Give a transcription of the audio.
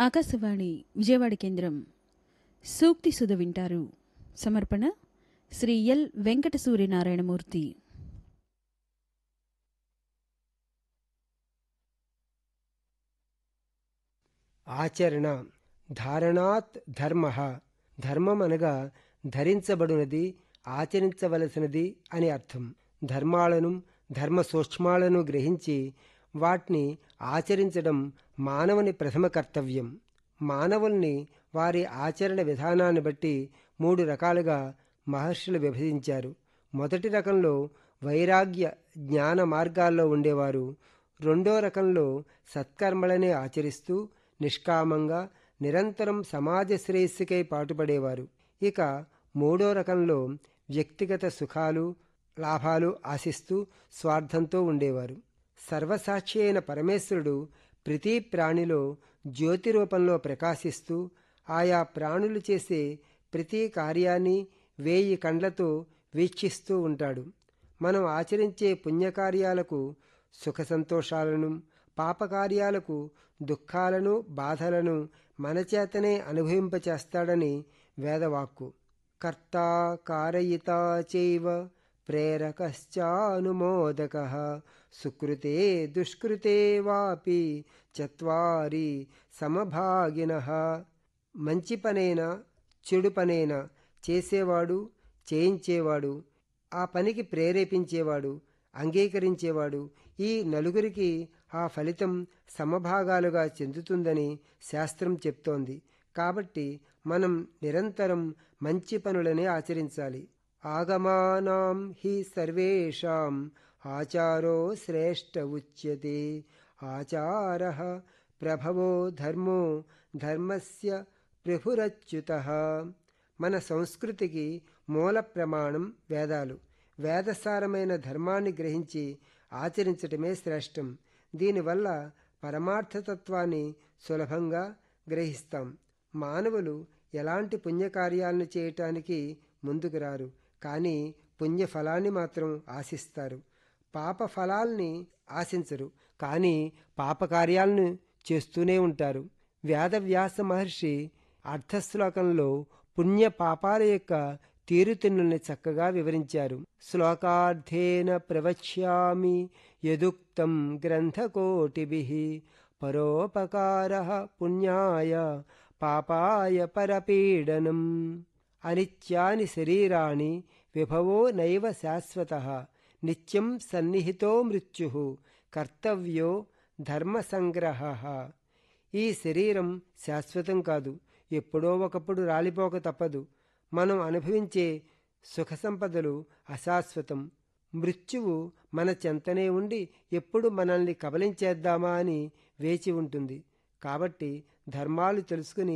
ఆకాశవాణి విజయవాడ కేంద్రం సూక్తి సుధ వింటారు సమర్పణ శ్రీ ఎల్ వెంకట సూర్యనారాయణమూర్తి ఆచరణ ధారణాత్ ధర్మ ధర్మం అనగా ధరించబడినది ఆచరించవలసినది అని అర్థం ధర్మాలను ధర్మ సూక్ష్మాలను గ్రహించి వాటిని ఆచరించడం మానవుని ప్రథమ కర్తవ్యం మానవుల్ని వారి ఆచరణ విధానాన్ని బట్టి మూడు రకాలుగా మహర్షులు విభజించారు మొదటి రకంలో వైరాగ్య జ్ఞాన మార్గాల్లో ఉండేవారు రెండో రకంలో సత్కర్మలనే ఆచరిస్తూ నిష్కామంగా నిరంతరం సమాజ శ్రేయస్సుకై పాటుపడేవారు ఇక మూడో రకంలో వ్యక్తిగత సుఖాలు లాభాలు ఆశిస్తూ స్వార్థంతో ఉండేవారు సర్వసాక్షి అయిన పరమేశ్వరుడు ప్రతి ప్రాణిలో జ్యోతి రూపంలో ప్రకాశిస్తూ ఆయా ప్రాణులు చేసే ప్రతి కార్యాన్ని వేయి కండ్లతో వీక్షిస్తూ ఉంటాడు మనం ఆచరించే పుణ్యకార్యాలకు సుఖ సంతోషాలను పాపకార్యాలకు దుఃఖాలను బాధలను మన చేతనే అనుభవింపచేస్తాడని వేదవాక్కు కర్త కారయిత చైవ ప్రేరకశ్చానుమోదక సుకృతే దుష్కృతే వాపి చత్వారి సమభాగిన మంచి పనైనా చెడు పనైనా చేసేవాడు చేయించేవాడు ఆ పనికి ప్రేరేపించేవాడు అంగీకరించేవాడు ఈ నలుగురికి ఆ ఫలితం సమభాగాలుగా చెందుతుందని శాస్త్రం చెప్తోంది కాబట్టి మనం నిరంతరం మంచి పనులనే ఆచరించాలి ఆగమానాం హి సర్వేషాం ఆచారో శ్రేష్ఠ ఉచ్యతే ఆచార ప్రభవో ధర్మో ధర్మస్య ప్రభురచ్యుత మన సంస్కృతికి మూల ప్రమాణం వేదాలు వేదసారమైన ధర్మాన్ని గ్రహించి ఆచరించటమే శ్రేష్టం దీనివల్ల పరమార్థతత్వాన్ని సులభంగా గ్రహిస్తాం మానవులు ఎలాంటి పుణ్యకార్యాలను చేయటానికి ముందుకు రారు కానీ పుణ్యఫలాన్ని మాత్రం ఆశిస్తారు పాప ఫలాల్ని ఆశించరు కానీ పాపకార్యాలను చేస్తూనే ఉంటారు వేదవ్యాస మహర్షి అర్థశ్లోకంలో పుణ్య పాపాల యొక్క తీరుతెన్నుల్ని చక్కగా వివరించారు శ్లోకార్థేన ప్రవక్ష్యామి యదుక్తం గ్రంథకోటిభి పరోపకార పుణ్యాయ పాపాయ పరపీడనం అనిత్యాని శరీరాణి విభవో నైవ శాశ్వత నిత్యం సన్నిహితో మృత్యు కర్తవ్యో ధర్మసంగ్రహ ఈ శరీరం శాశ్వతం కాదు ఎప్పుడో ఒకప్పుడు రాలిపోక తప్పదు మనం అనుభవించే సుఖ సంపదలు అశాశ్వతం మృత్యువు మన చెంతనే ఉండి ఎప్పుడు మనల్ని కబలించేద్దామా అని వేచి ఉంటుంది కాబట్టి ధర్మాలు తెలుసుకుని